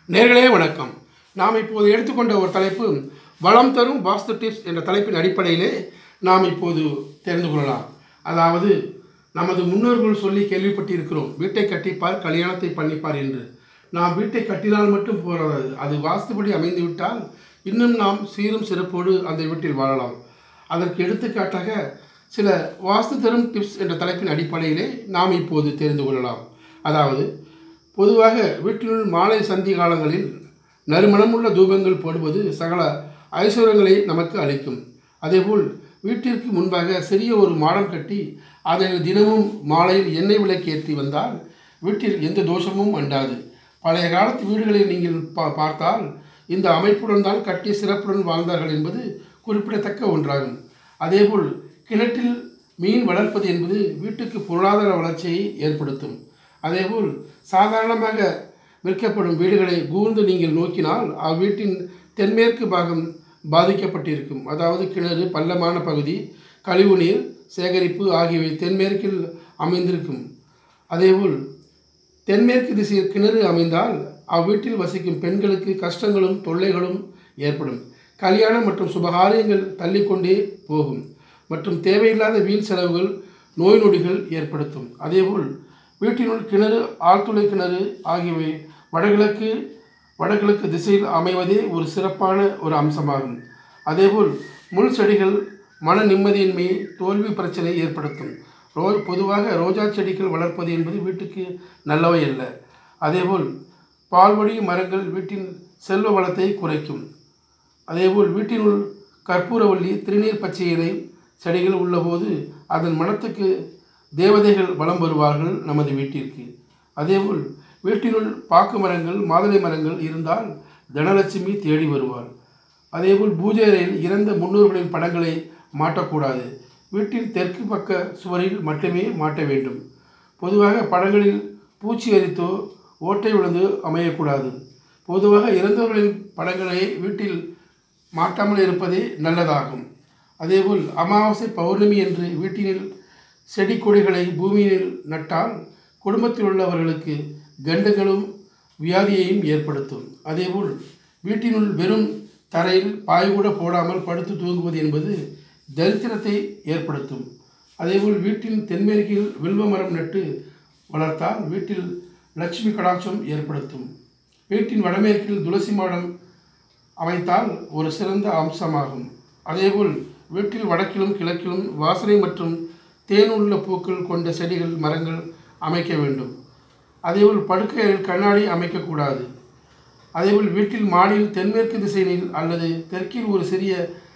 நேர்களே வணக்கம் நாம் இப்போது எடுத்துக்கொண்ட ஒரு தலைப்பு வளம் தரும் வாஸ்து டிப்ஸ் என்ற தலைப்பின் அடிப்படையிலே நாம் இப்போது தெரிந்து கொள்ளலாம் அதாவது நமது முன்னோர்கள் சொல்லி கேள்விப்பட்டிருக்கிறோம் வீட்டை கட்டிப்பார் கல்யாணத்தை பண்ணிப்பார் என்று நாம் வீட்டை கட்டினால் மட்டும் போராது அது வாஸ்துபடி அமைந்துவிட்டால் இன்னும் நாம் சீரும் சிறப்போடு அந்த வீட்டில் வாழலாம் அதற்கு எடுத்துக்காட்டாக சில வாஸ்து தரும் டிப்ஸ் என்ற தலைப்பின் அடிப்படையிலே நாம் இப்போது தெரிந்து கொள்ளலாம் அதாவது பொதுவாக வீட்டினுள் மாலை சந்தி காலங்களில் நறுமணமுள்ள தூபங்கள் போடுவது சகல ஐஸ்வர்யங்களை நமக்கு அளிக்கும் அதேபோல் வீட்டிற்கு முன்பாக சிறிய ஒரு மாடம் கட்டி அதில் தினமும் மாலையில் எண்ணெய் விளக்கேற்றி வந்தால் வீட்டில் எந்த தோஷமும் அண்டாது பழைய காலத்து வீடுகளை நீங்கள் பா பார்த்தால் இந்த அமைப்புடன் தான் கட்டி சிறப்புடன் வாழ்ந்தார்கள் என்பது குறிப்பிடத்தக்க ஒன்றாகும் அதேபோல் கிணற்றில் மீன் வளர்ப்பது என்பது வீட்டுக்கு பொருளாதார வளர்ச்சியை ஏற்படுத்தும் அதேபோல் சாதாரணமாக விற்கப்படும் வீடுகளை கூர்ந்து நீங்கள் நோக்கினால் அவ்வீட்டின் தென்மேற்கு பாகம் பாதிக்கப்பட்டிருக்கும் அதாவது கிணறு பள்ளமான பகுதி கழிவுநீர் சேகரிப்பு ஆகியவை தென்மேற்கில் அமைந்திருக்கும் அதேபோல் தென்மேற்கு திசையில் கிணறு அமைந்தால் அவ்வீட்டில் வசிக்கும் பெண்களுக்கு கஷ்டங்களும் தொல்லைகளும் ஏற்படும் கல்யாணம் மற்றும் சுபகாரியங்கள் தள்ளிக்கொண்டே போகும் மற்றும் தேவையில்லாத வீண் செலவுகள் நோய் நொடிகள் ஏற்படுத்தும் அதேபோல் வீட்டினுள் கிணறு ஆழ்துளை கிணறு ஆகியவை வடகிழக்கு வடகிழக்கு திசையில் அமைவதே ஒரு சிறப்பான ஒரு அம்சமாகும் அதேபோல் முள் செடிகள் மன நிம்மதியின்மை தோல்வி பிரச்சனை ஏற்படுத்தும் ரோ பொதுவாக ரோஜா செடிகள் வளர்ப்பது என்பது வீட்டுக்கு நல்லவை அல்ல அதேபோல் பால்வழி மரங்கள் வீட்டின் செல்வ வளத்தை குறைக்கும் அதேபோல் வீட்டினுள் கற்பூரவள்ளி திருநீர் பச்சை இலை செடிகள் உள்ளபோது அதன் மனத்துக்கு தேவதைகள் வலம் வருவார்கள் நமது வீட்டிற்கு அதேபோல் வீட்டினுள் பாக்கு மரங்கள் மாதுளை மரங்கள் இருந்தால் தனலட்சுமி தேடி வருவார் அதேபோல் பூஜை அறையில் இறந்த முன்னோர்களின் படங்களை மாட்டக்கூடாது வீட்டின் தெற்கு பக்க சுவரில் மட்டுமே மாட்ட வேண்டும் பொதுவாக படங்களில் பூச்சி அரித்தோ ஓட்டை விழுந்து அமையக்கூடாது பொதுவாக இறந்தவர்களின் படங்களை வீட்டில் மாட்டாமல் இருப்பதே நல்லதாகும் அதேபோல் அமாவாசை பௌர்ணமி என்று வீட்டினில் செடி கொடிகளை பூமியில் நட்டால் குடும்பத்தில் உள்ளவர்களுக்கு கண்டங்களும் வியாதியையும் ஏற்படுத்தும் அதேபோல் வீட்டினுள் வெறும் தரையில் பாய் கூட போடாமல் படுத்து தூங்குவது என்பது தரித்திரத்தை ஏற்படுத்தும் அதேபோல் வீட்டின் தென்மேற்கில் வில்வ மரம் நட்டு வளர்த்தால் வீட்டில் லட்சுமி கடாட்சம் ஏற்படுத்தும் வீட்டின் வடமேற்கில் துளசி மாடம் அமைத்தால் ஒரு சிறந்த அம்சமாகும் அதேபோல் வீட்டில் வடக்கிலும் கிழக்கிலும் வாசனை மற்றும் தேனுள்ள பூக்கள் கொண்ட செடிகள் மரங்கள் அமைக்க வேண்டும் அதேபோல் படுக்கையில் கண்ணாடி அமைக்கக்கூடாது அதேபோல் வீட்டில் மாடியில் தென்மேற்கு திசையில் அல்லது தெற்கில் ஒரு சிறிய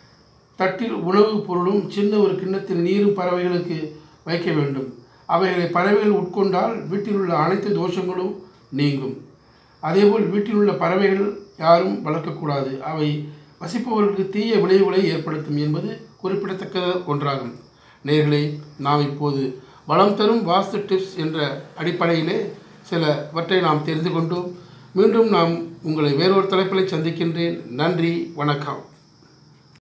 தட்டில் உணவுப் பொருளும் சின்ன ஒரு கிண்ணத்தில் நீரும் பறவைகளுக்கு வைக்க வேண்டும் அவைகளை பறவைகள் உட்கொண்டால் வீட்டில் உள்ள அனைத்து தோஷங்களும் நீங்கும் அதேபோல் வீட்டில் உள்ள பறவைகள் யாரும் வளர்க்கக்கூடாது அவை வசிப்பவர்களுக்கு தீய விளைவுகளை ஏற்படுத்தும் என்பது குறிப்பிடத்தக்க ஒன்றாகும் நேர்களே நாம் இப்போது வளம் தரும் வாஸ்து டிப்ஸ் என்ற அடிப்படையிலே சிலவற்றை நாம் தெரிந்து கொண்டோம் மீண்டும் நாம் உங்களை வேறொரு தலைப்பில் சந்திக்கின்றேன் நன்றி வணக்கம்